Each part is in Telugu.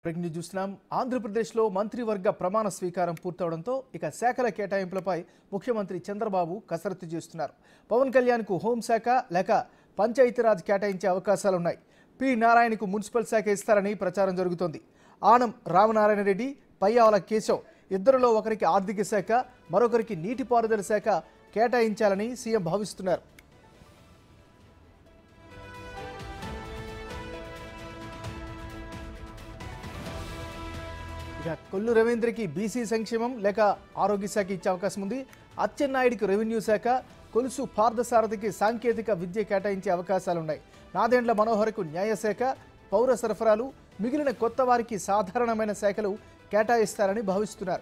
బ్రేకింగ్ న్యూస్ చూస్తున్నాం ఆంధ్రప్రదేశ్లో మంత్రివర్గ ప్రమాణ స్వీకారం పూర్తవడంతో ఇక శాఖల కేటాయింపులపై ముఖ్యమంత్రి చంద్రబాబు కసరత్తు చేస్తున్నారు పవన్ కళ్యాణ్కు హోంశాఖ లేక పంచాయతీరాజ్ కేటాయించే అవకాశాలున్నాయి పి నారాయణకు మున్సిపల్ శాఖ ఇస్తారని ప్రచారం జరుగుతోంది ఆనం రామనారాయణ రెడ్డి పయ్యావల కేశవ్ ఇద్దరిలో ఒకరికి ఆర్థిక శాఖ మరొకరికి నీటిపారుదల శాఖ కేటాయించాలని సీఎం భావిస్తున్నారు ఇక కొల్లు రవీంద్రకి బీసీ సంక్షేమం లేక ఆరోగ్య శాఖ ఇచ్చే అవకాశం ఉంది అచ్చెన్నాయుడికి రెవెన్యూ శాఖ కొలుసు పార్థసారథికి సాంకేతిక విద్య కేటాయించే అవకాశాలున్నాయి నాదెండ్ల మనోహర్కు న్యాయశాఖ పౌర సరఫరాలు మిగిలిన కొత్త వారికి సాధారణమైన శాఖలు కేటాయిస్తారని భావిస్తున్నారు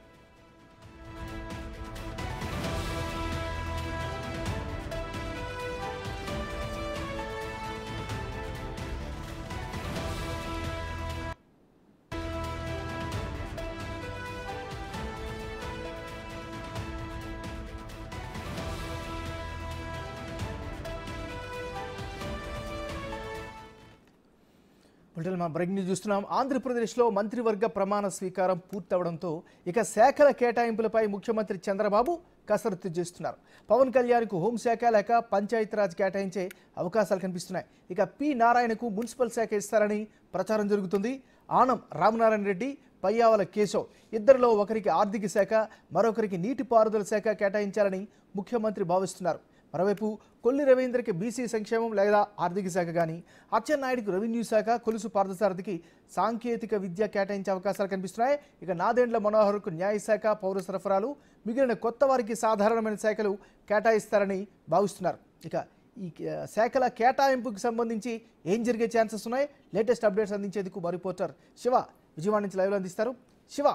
బులెటిన్ మా బ్రేకింగ్ న్యూస్ చూస్తున్నాం ఆంధ్రప్రదేశ్లో మంత్రివర్గ ప్రమాణ స్వీకారం పూర్తవడంతో ఇక శాఖల కేటాయింపులపై ముఖ్యమంత్రి చంద్రబాబు కసరత్తు చేస్తున్నారు పవన్ కళ్యాణ్కు హోంశాఖ లేక పంచాయతీరాజ్ కేటాయించే అవకాశాలు కనిపిస్తున్నాయి ఇక పి నారాయణకు మున్సిపల్ శాఖ ఇస్తారని ప్రచారం జరుగుతుంది ఆనం రామనారాయణ రెడ్డి పయ్యావల కేశవ్ ఇద్దరిలో ఒకరికి ఆర్థిక శాఖ మరొకరికి నీటిపారుదల శాఖ కేటాయించాలని ముఖ్యమంత్రి భావిస్తున్నారు మరోవైపు కొల్లి రవీంద్రకి బీసీ సంక్షేమం లేదా ఆర్థిక శాఖ కానీ అచ్చెన్నాయుడికి రెవెన్యూ శాఖ కొలుసు పార్థసారథికి సాంకేతిక విద్య కేటాయించే అవకాశాలు కనిపిస్తున్నాయి ఇక నాదెండ్ల మనోహర్కు న్యాయశాఖ పౌర సరఫరాలు మిగిలిన కొత్త వారికి సాధారణమైన శాఖలు కేటాయిస్తారని భావిస్తున్నారు ఇక ఈ కే- శాఖల కేటాయింపుకు సంబంధించి ఏం జరిగే ఛాన్సెస్ ఉన్నాయి లేటెస్ట్ అప్డేట్స్ అందించేందుకు మా రిపోర్టర్ శివ విజయవాడ నుంచి లైవ్లో అందిస్తారు శివ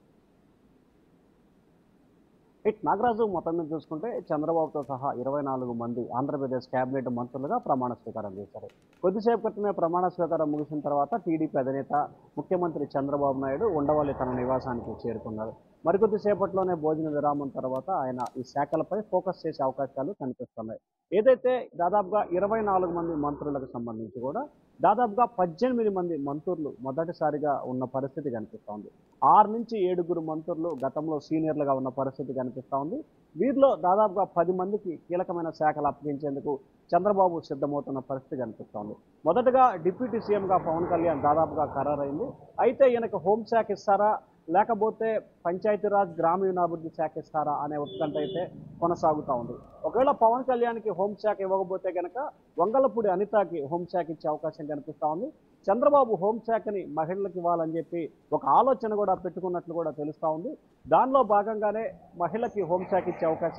ఇట్ నాగరాజు మొత్తం మీద చూసుకుంటే చంద్రబాబుతో సహా ఇరవై నాలుగు మంది ఆంధ్రప్రదేశ్ కేబినెట్ మంత్రులుగా ప్రమాణ స్వీకారం చేశారు కొద్దిసేపు క్రితమే ప్రమాణ స్వీకారం ముగిసిన తర్వాత టీడీపీ అధినేత ముఖ్యమంత్రి చంద్రబాబు నాయుడు ఉండవల్లి తన నివాసానికి చేరుకున్నారు మరికొద్ది సేపట్లోనే భోజన విరామం తర్వాత ఆయన ఈ శాఖలపై ఫోకస్ చేసే అవకాశాలు కనిపిస్తున్నాయి ఏదైతే దాదాపుగా ఇరవై నాలుగు మంది మంత్రులకు సంబంధించి కూడా దాదాపుగా పద్దెనిమిది మంది మంత్రులు మొదటిసారిగా ఉన్న పరిస్థితి కనిపిస్తోంది ఆరు నుంచి ఏడుగురు మంత్రులు గతంలో సీనియర్లుగా ఉన్న పరిస్థితి కనిపిస్తూ ఉంది వీరిలో దాదాపుగా పది మందికి కీలకమైన శాఖలు అప్పగించేందుకు చంద్రబాబు సిద్ధమవుతున్న పరిస్థితి కనిపిస్తోంది మొదటగా డిప్యూటీ సీఎంగా పవన్ కళ్యాణ్ దాదాపుగా ఖరారైంది అయితే ఈయనకు హోంశాఖ ఇస్తారా లేకపోతే పంచాయతీరాజ్ గ్రామీణాభివృద్ధి శాఖ ఇస్తారా అనే ఉత్కంఠ అయితే కొనసాగుతూ ఉంది ఒకవేళ పవన్ కళ్యాణ్కి హోంశాఖ ఇవ్వకపోతే కనుక వంగలపూడి అనితకి హోంశాఖ ఇచ్చే అవకాశం కనిపిస్తూ ఉంది చంద్రబాబు హోంశాఖని మహిళలకు ఇవ్వాలని చెప్పి ఒక ఆలోచన కూడా పెట్టుకున్నట్లు కూడా తెలుస్తూ ఉంది దానిలో భాగంగానే మహిళకి హోంశాఖ ఇచ్చే అవకాశం